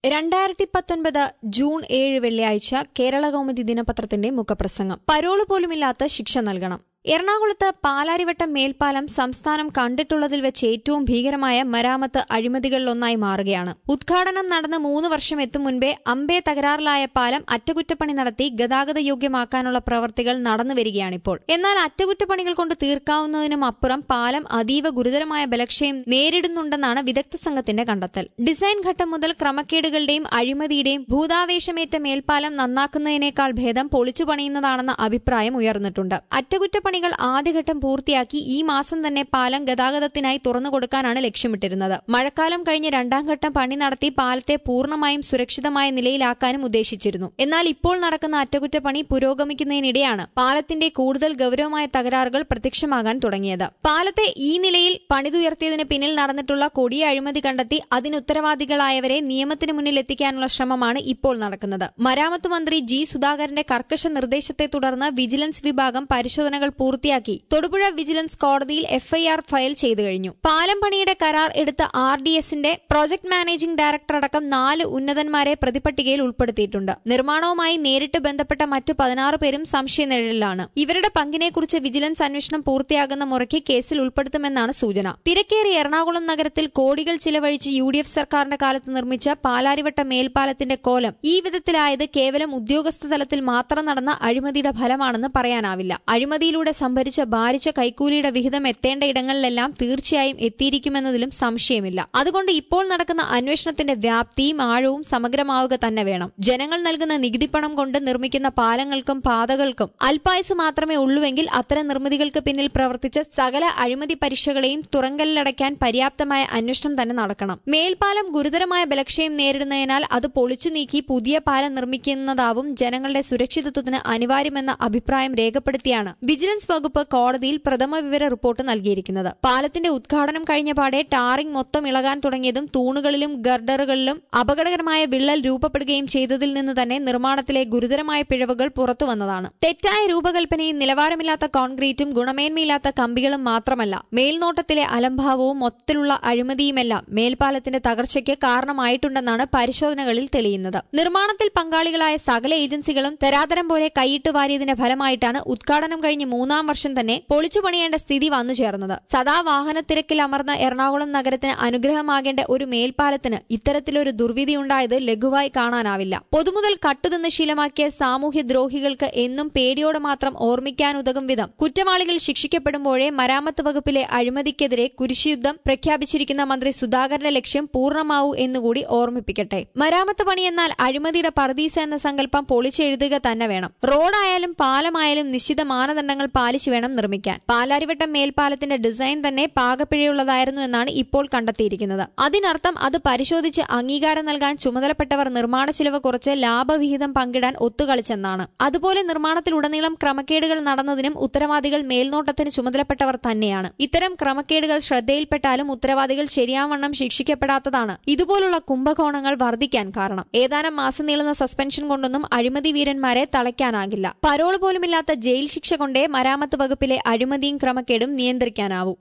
രണ്ടായിരത്തി പത്തൊൻപത് ജൂൺ ഏഴ് വെള്ളിയാഴ്ച കേരള കൗമുദി ദിനപത്രത്തിന്റെ മുഖപ്രസംഗം പരോള് പോലുമില്ലാത്ത ശിക്ഷ നൽകണം എറണാകുളത്ത് പാലാരിവട്ടം മേൽപ്പാലം സംസ്ഥാനം കണ്ടിട്ടുള്ളതിൽ വെച്ച് ഏറ്റവും ഭീകരമായ മരാമത്ത് അഴിമതികളിലൊന്നായി മാറുകയാണ് ഉദ്ഘാടനം നടന്ന് മൂന്ന് വർഷം എത്തും മുൻപേ അമ്പേ തകരാറിലായ പാലം അറ്റകുറ്റപ്പണി നടത്തി ഗതാഗത യോഗ്യമാക്കാനുള്ള പ്രവർത്തികൾ നടന്നുവരികയാണിപ്പോൾ എന്നാൽ അറ്റകുറ്റപ്പണികൾ കൊണ്ട് തീർക്കാവുന്നതിനും അപ്പുറം പാലം അതീവ ഗുരുതരമായ ബലക്ഷയം നേരിടുന്നുണ്ടെന്നാണ് വിദഗ്ധ സംഘത്തിന്റെ കണ്ടെത്തൽ ഡിസൈൻ ഘട്ടം മുതൽ ക്രമക്കേടുകളുടെയും അഴിമതിയുടെയും ഭൂതാവേശമേറ്റ മേൽപ്പാലം നന്നാക്കുന്നതിനേക്കാൾ ഭേദം പൊളിച്ചു പണിയുന്നതാണെന്ന അഭിപ്രായം ഉയർന്നിട്ടുണ്ട് അറ്റകുറ്റപ്പണികൾ ആദ്യഘട്ടം പൂർത്തിയാക്കി ഈ മാസം തന്നെ പാലം ഗതാഗതത്തിനായി തുറന്നുകൊടുക്കാനാണ് ലക്ഷ്യമിട്ടിരുന്നത് മഴക്കാലം കഴിഞ്ഞ് രണ്ടാം ഘട്ടം പണി നടത്തി പാലത്തെ പൂർണ്ണമായും സുരക്ഷിതമായ നിലയിലാക്കാനും ഉദ്ദേശിച്ചിരുന്നു എന്നാൽ ഇപ്പോൾ നടക്കുന്ന അറ്റകുറ്റപ്പണി പുരോഗമിക്കുന്നതിനിടെയാണ് പാലത്തിന്റെ കൂടുതൽ ഗൗരവമായ തകരാറുകൾ പ്രത്യക്ഷമാകാൻ തുടങ്ങിയത് പാലത്തെ ഈ നിലയിൽ പണിതുയർത്തിയതിന് പിന്നിൽ നടന്നിട്ടുള്ള കൊടിയ അഴിമതി കണ്ടെത്തി അതിനുത്തരവാദികളായവരെ നിയമത്തിന് മുന്നിൽ എത്തിക്കാനുള്ള ശ്രമമാണ് ഇപ്പോൾ നടക്കുന്നത് മരാമത്ത് മന്ത്രി ജി സുധാകരന്റെ കർക്കശ നിർദ്ദേശത്തെ തുടർന്ന് വിജിലൻസ് വിഭാഗം പരിശോധനകൾ പൂർത്തിയാക്കി തൊടുപുഴ വിജിലൻസ് കോടതിയിൽ എഫ്ഐആർ ഫയൽ ചെയ്തു കഴിഞ്ഞു പാലം പണിയുടെ കരാർ എടുത്ത ആർ ഡി എസിന്റെ പ്രോജക്ട് മാനേജിംഗ് ഡയറക്ടർ അടക്കം നാല് ഉന്നതന്മാരെ പ്രതിപട്ടികയിൽ ഉൾപ്പെടുത്തിയിട്ടുണ്ട് നിർമ്മാണവുമായി നേരിട്ട് ബന്ധപ്പെട്ട മറ്റ് പതിനാറ് പേരും സംശയനിഴലിലാണ് ഇവരുടെ പങ്കിനെക്കുറിച്ച് വിജിലൻസ് അന്വേഷണം പൂർത്തിയാകുന്ന മുറയ്ക്ക് കേസിൽ ഉൾപ്പെടുത്തുമെന്നാണ് സൂചന തിരക്കേറിയ എറണാകുളം നഗരത്തിൽ കോടികൾ ചിലവഴിച്ച് യു ഡി എഫ് സർക്കാരിന്റെ കാലത്ത് നിർമ്മിച്ച പാലാരിവട്ട മേൽപ്പാലത്തിന്റെ കോലം ഈ വിധത്തിലായത് കേവലം ഉദ്യോഗസ്ഥ തലത്തിൽ മാത്രം നടന്ന അഴിമതിയുടെ ഫലമാണെന്ന് പറയാനാവില്ല അഴിമതിയിലൂടെ സംഭരിച്ച ഭാരിച്ച കൈക്കൂലിയുടെ വിഹിതം എത്തേണ്ട ഇടങ്ങളിലെല്ലാം തീർച്ചയായും എത്തിയിരിക്കുമെന്നതിലും സംശയമില്ല അതുകൊണ്ട് ഇപ്പോൾ നടക്കുന്ന അന്വേഷണത്തിന്റെ വ്യാപ്തിയും ആഴവും സമഗ്രമാവുക തന്നെ വേണം ജനങ്ങൾ നൽകുന്ന നികുതിപ്പണം കൊണ്ട് നിർമ്മിക്കുന്ന പാലങ്ങൾക്കും പാതകൾക്കും അല്പായുസ് മാത്രമേ ഉള്ളുവെങ്കിൽ അത്തരം നിർമ്മിതികൾക്ക് പിന്നിൽ പ്രവർത്തിച്ച സകല അഴിമതി പരീക്ഷകളെയും തുറങ്കലിലടയ്ക്കാൻ പര്യാപ്തമായ അന്വേഷണം തന്നെ നടക്കണം മേൽപ്പാലം ഗുരുതരമായ ബലക്ഷയം നേരിടുന്നതിനാൽ അത് പൊളിച്ചു നീക്കി പുതിയ പാലം നിർമ്മിക്കുന്നതാവും ജനങ്ങളുടെ സുരക്ഷിതത്വത്തിന് അനിവാര്യമെന്ന അഭിപ്രായം രേഖപ്പെടുത്തിയാണ് വിജിലൻസ് വകുപ്പ് കോടതിയിൽ പ്രഥമ വിവര റിപ്പോർട്ട് നൽകിയിരിക്കുന്നത് പാലത്തിന്റെ ഉദ്ഘാടനം കഴിഞ്ഞ പാടെ ടാറിംഗ് മൊത്തം ഇളകാൻ തുടങ്ങിയതും തൂണുകളിലും ഗർഡറുകളിലും അപകടകരമായ വിള്ളൽ രൂപപ്പെടുകയും ചെയ്തതിൽ നിന്ന് തന്നെ നിർമ്മാണത്തിലെ ഗുരുതരമായ പിഴവുകൾ പുറത്തുവന്നതാണ് തെറ്റായ രൂപകൽപ്പനയും നിലവാരമില്ലാത്ത കോൺക്രീറ്റും ഗുണമേന്മയില്ലാത്ത കമ്പികളും മാത്രമല്ല മേൽനോട്ടത്തിലെ അലംഭാവവും മൊത്തത്തിലുള്ള അഴിമതിയുമെല്ലാം മേൽപ്പാലത്തിന്റെ തകർച്ചയ്ക്ക് കാരണമായിട്ടുണ്ടെന്നാണ് പരിശോധനകളിൽ തെളിയുന്നത് നിർമ്മാണത്തിൽ പങ്കാളികളായ സകല ഏജൻസികളും തരാതരം പോലെ കൈയിട്ട് വാരിയതിന്റെ ഫലമായിട്ടാണ് ഉദ്ഘാടനം കഴിഞ്ഞ് മൂന്നാം വർഷം തന്നെ പൊളിച്ചു പണിയേണ്ട സ്ഥിതി വന്നു ചേർന്നത് സദാ വാഹനത്തിരക്കിൽ അമർന്ന എറണാകുളം നഗരത്തിന് അനുഗ്രഹമാകേണ്ട ഒരു മേൽപ്പാലത്തിന് ഇത്തരത്തിലൊരു ദുർവിധിയുണ്ടായത് ലഘുവായി കാണാനാവില്ല പൊതുമുതൽ കട്ടുതിന്ന് ശീലമാക്കിയ സാമൂഹ്യ ദ്രോഹികൾക്ക് എന്നും പേടിയോടെ മാത്രം ഓർമ്മിക്കാനുതകും വിധം കുറ്റവാളികൾ ശിക്ഷിക്കപ്പെടുമ്പോഴേ മരാമത്ത് വകുപ്പിലെ അഴിമതിക്കെതിരെ കുരിശുയുദ്ധം പ്രഖ്യാപിച്ചിരിക്കുന്ന മന്ത്രി സുധാകരന്റെ ലക്ഷ്യം പൂർണ്ണമാവൂ എന്നുകൂടി ഓർമ്മിപ്പിക്കട്ടെ മരാമത്ത് പണി എന്നാൽ അഴിമതിയുടെ പർദീസ എന്ന സങ്കല്പം പൊളിച്ചെഴുതുക തന്നെ വേണം റോഡായാലും പാലമായാലും നിശ്ചിത മാനദണ്ഡങ്ങൾ പാലിച്ചു വേണം നിർമ്മിക്കാൻ പാലാരിവട്ടം മേൽപ്പാലത്തിന്റെ ഡിസൈൻ തന്നെ പാകപ്പിഴയുള്ളതായിരുന്നു എന്നാണ് ഇപ്പോൾ കണ്ടെത്തിയിരിക്കുന്നത് അതിനർത്ഥം അത് പരിശോധിച്ച് അംഗീകാരം നൽകാൻ ചുമതലപ്പെട്ടവർ നിർമ്മാണ ചിലവ് കുറച്ച് ലാഭവിഹിതം പങ്കിടാൻ ഒത്തുകളിച്ചെന്നാണ് അതുപോലെ നിർമ്മാണത്തിലുടനീളം ക്രമക്കേടുകൾ നടന്നതിനും ഉത്തരവാദികൾ മേൽനോട്ടത്തിന് ചുമതലപ്പെട്ടവർ തന്നെയാണ് ഇത്തരം ക്രമക്കേടുകൾ ശ്രദ്ധയിൽപ്പെട്ടാലും ഉത്തരവാദികൾ ശരിയാവണ്ണം ശിക്ഷിക്കപ്പെടാത്തതാണ് ഇതുപോലുള്ള കുംഭകോണങ്ങൾ വർദ്ധിക്കാൻ കാരണം ഏതാനും മാസം നീളുന്ന സസ്പെൻഷൻ കൊണ്ടൊന്നും അഴിമതി വീരന്മാരെ തളയ്ക്കാനാകില്ല പരോൾ പോലുമില്ലാത്ത ജയിൽ ശിക്ഷ കൊണ്ടേ മരാമത്ത് വകുപ്പിലെ അഴിമതിയും ക്രമക്കേടും നിയന്ത്രിക്കാനാവൂ